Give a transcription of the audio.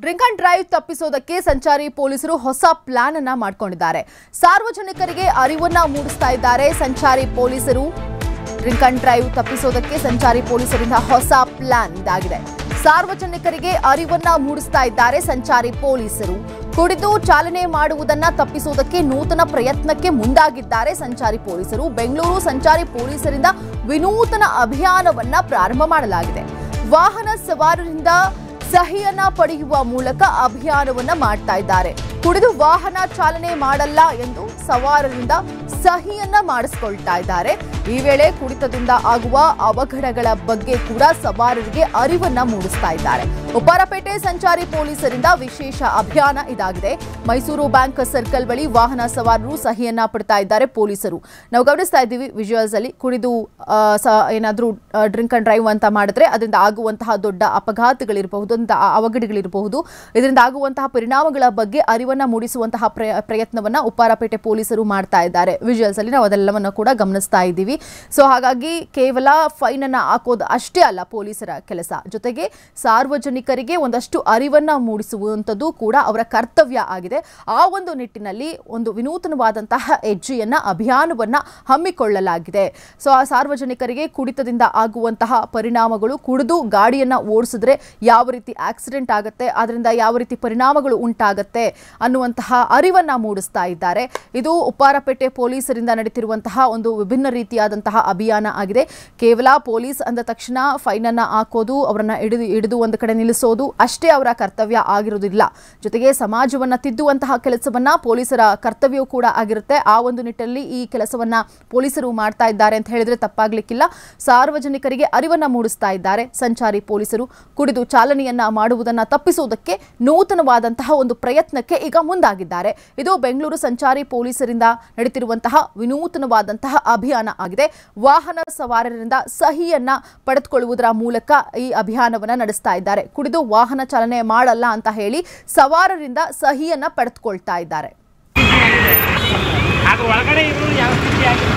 drink and drive ತಪ್ಪಿಸೋದಕ್ಕೆ ಸಂಚಾರಿ ಪೊಲೀಸರು ಹೊಸ ಪ್ಲಾನ್ ಅನ್ನ ಮಾಡ್ಕೊಂಡಿದ್ದಾರೆ ಸಾರ್ವಜನಿಕರಿಗೆ ಅರಿವನ್ನ ಮೂಡಿಸ್ತಾ ಇದ್ದಾರೆ ಸಂಚಾರಿ ಪೊಲೀಸರು ಡ್ರಿಂಕ್ ಅಂಡ್ ಡ್ರೈವ್ ತಪ್ಪಿಸೋದಕ್ಕೆ ಸಂಚಾರಿ ಪೊಲೀಸರಿಂದ ಹೊಸ ಪ್ಲಾನ್ ಇದಾಗಿದೆ ಸಾರ್ವಜನಿಕರಿಗೆ ಅರಿವನ್ನ ಮೂಡಿಸ್ತಾ ಇದ್ದಾರೆ ಸಂಚಾರಿ ಪೊಲೀಸರು ಕುಡಿದು ಚಾಲನೆ ಮಾಡುವುದನ್ನ ತಪ್ಪಿಸುವುದಕ್ಕೆ ನೂತನ ಪ್ರಯತ್ನಕ್ಕೆ ಮುಂದಾಗಿದ್ದಾರೆ ಸಂಚಾರಿ ಪೊಲೀಸರು ಬೆಂಗಳೂರು ಸಂಚಾರಿ ಪೊಲೀಸರಿಂದ ವಿನೂತನ ಅಭಿಯಾನವನ್ನ ಪ್ರಾರಂಭ ಮಾಡಲಾಗಿದೆ ವಾಹನ ಸವಾರರಿಂದ ಸಹಿಯನ್ನ ಪಡೆಯುವ ಮೂಲಕ ಅಭಿಯಾನವನ್ನ ಮಾಡ್ತಾ ಇದ್ದಾರೆ ಕುಡಿದು ವಾಹನ ಚಾಲನೆ ಮಾಡಲ್ಲ ಎಂದು ಸವಾರರಿಂದ ಸಹಿಯನ್ನ ಮಾಡಿಸ್ಕೊಳ್ತಾ ಇದ್ದಾರೆ ಈ ವೇಳೆ ಕುಡಿತದಿಂದ ಆಗುವ ಅವಘಡಗಳ ಬಗ್ಗೆ ಕೂಡ ಸವಾರರಿಗೆ ಅರಿವನ್ನ ಮೂಡಿಸ್ತಾ ಇದ್ದಾರೆ ಉಪ್ಪಾರಪೇಟೆ ಸಂಚಾರಿ ಪೊಲೀಸರಿಂದ ವಿಶೇಷ ಅಭಿಯಾನ ಇದಾಗಿದೆ ಮೈಸೂರು ಬ್ಯಾಂಕ್ ಸರ್ಕಲ್ ಬಳಿ ವಾಹನ ಸವಾರರು ಸಹಿಯನ್ನ ಪಡ್ತಾ ಇದ್ದಾರೆ ಪೊಲೀಸರು ನಾವು ಗಮನಿಸ್ತಾ ಇದ್ದೀವಿ ವಿಜುವಲ್ಸ್ ಅಲ್ಲಿ ಕುಡಿದು ಆ, ಸ- ಏನಾದ್ರೂ ಡ್ರಿಂಕ್ ಅಂಡ್ ಡ್ರೈವ್ ಅಂತ ಮಾಡಿದ್ರೆ ಅದರಿಂದ ಆಗುವಂತಹ ದೊಡ್ಡ ಅಪಘಾತಗಳಿರಬಹುದು ಅಂತ ಅವಘಡಗಳಿರಬಹುದು ಇದರಿಂದ ಆಗುವಂತಹ ಪರಿಣಾಮಗಳ ಬಗ್ಗೆ ಅರಿವನ್ನ ಮೂಡಿಸುವಂತಹ ಪ್ರಯ- ಪ್ರಯತ್ನವನ್ನ ಉಪ್ಪಾರಪೇಟೆ ಪೊಲೀಸರು ಮಾಡ್ತಾ ಇದ್ದಾರೆ ವಿಜುವಲ್ಸ್ ಅಲ್ಲಿ ನಾವು ಅದೆಲ್ಲವನ್ನ ಕೂಡ ಗಮನಿಸ್ತಾ ಇದ್ದೀವಿ ಸೊ ಹಾಗಾಗಿ ಕೇವಲ ಫೈನ್ ಅನ್ನ ಹಾಕೋದು ಅಷ್ಟೇ ಅಲ್ಲ ಪೊಲೀಸರ ಕೆಲಸ ಜೊತೆಗೆ ಸಾರ್ವಜನಿಕರಿಗೆ ಒಂದಷ್ಟು ಅರಿವನ್ನ ಮೂಡಿಸುವಂಥದ್ದು ಕೂಡ ಅವರ ಕರ್ತವ್ಯ ಆಗಿದೆ ಆ ಒಂದು ನಿಟ್ಟಿನಲ್ಲಿ ಒಂದು ವಿನೂತನವಾದಂತಹ ಹೆಜ್ಜೆಯನ್ನ ಅಭಿಯಾನವನ್ನ ಹಮ್ಮಿಕೊಳ್ಳಲಾಗಿದೆ ಸೊ ಆ ಸಾರ್ವಜನಿಕರಿಗೆ ಕುಡಿತದಿಂದ ಆಗುವಂತಹ ಪರಿಣಾಮಗಳು ಕುಡಿದು ಗಾಡಿಯನ್ನ ಓಡಿಸಿದ್ರೆ ಯಾವ ರೀತಿ ಆಕ್ಸಿಡೆಂಟ್ ಆಗುತ್ತೆ ಅದರಿಂದ ಯಾವ ರೀತಿ ಪರಿಣಾಮಗಳು ಉಂಟಾಗತ್ತೆ ಅನ್ನುವಂತಹ ಅರಿವನ್ನ ಮೂಡಿಸ್ತಾ ಇದ್ದಾರೆ ಇದು ಉಪ್ಪಾರಪೇಟೆ ಪೊಲೀಸರಿಂದ ನಡೀತಿರುವಂತಹ ಒಂದು ವಿಭಿನ್ನ ರೀತಿಯಾದಂತಹ ಅಭಿಯಾನ ಆಗಿದೆ ಕೇವಲ ಪೊಲೀಸ್ ಅಂದ ತಕ್ಷಣ ಫೈನ್ ಅನ್ನ ಹಾಕೋದು ಅವರನ್ನ ಹಿಡಿದು ಹಿಡಿದು ಒಂದು ಕಡೆ ನಿಲ್ಲಿಸೋದು ಅಷ್ಟೇ ಅವರ ಕರ್ತವ್ಯ ಆಗಿರುವುದಿಲ್ಲ ಜೊತೆಗೆ ಸಮಾಜವನ್ನ ತಿದ್ದುವಂತಹ ಕೆಲಸವನ್ನ ಪೊಲೀಸರ ಕರ್ತವ್ಯವೂ ಕೂಡ ಆಗಿರುತ್ತೆ ಆ ಒಂದು ನಿಟ್ಟಿನಲ್ಲಿ ಈ ಕೆಲಸವನ್ನ ಪೊಲೀಸರು ಮಾಡ್ತಾ ಇದ್ದಾರೆ ಅಂತ ಹೇಳಿದ್ರೆ ತಪ್ಪಾಗ್ಲಿಕ್ಕಿಲ್ಲ ಸಾರ್ವಜನಿಕರಿಗೆ ಅರಿವನ್ನ ಮೂಡಿಸ್ತಾ ಇದ್ದಾರೆ ಸಂಚಾರಿ ಪೊಲೀಸರು ಕುಡಿದು ಚಾಲನೆಯನ್ನ ಮಾಡುವುದನ್ನ ತಪ್ಪಿಸುವುದಕ್ಕೆ ನೂತನವಾದಂತಹ ಒಂದು ಪ್ರಯತ್ನಕ್ಕೆ ಈಗ ಮುಂದಾಗಿದ್ದಾರೆ ಇದು ಬೆಂಗಳೂರು ಸಂಚಾರಿ ಪೊಲೀಸರಿಂದ ನಡೀತಿರುವಂತಹ ವಿನೂತನವಾದಂತಹ ಅಭಿಯಾನ ಆಗಿದೆ ವಾಹನ ಸವಾರರಿಂದ ಸಹಿಯನ್ನ ಪಡೆದುಕೊಳ್ಳುವುದರ ಮೂಲಕ ಈ ಅಭಿಯಾನವನ್ನ ನಡೆಸ್ತಾ ಇದ್ದಾರೆ ಕುಡಿದು ವಾಹನ ಚಾಲನೆ ಮಾಡಲ್ಲ ಅಂತ ಹೇಳಿ ಸವಾರರಿಂದ ಸಹಿಯನ್ನ ಪಡೆದುಕೊಳ್ತಾ ಇದ್ದಾರೆ ಅದ್ರ ಒಳಗಡೆ ಇವರು ಯಾವ ಸ್ಥಿತಿ ಆಗಿದೆ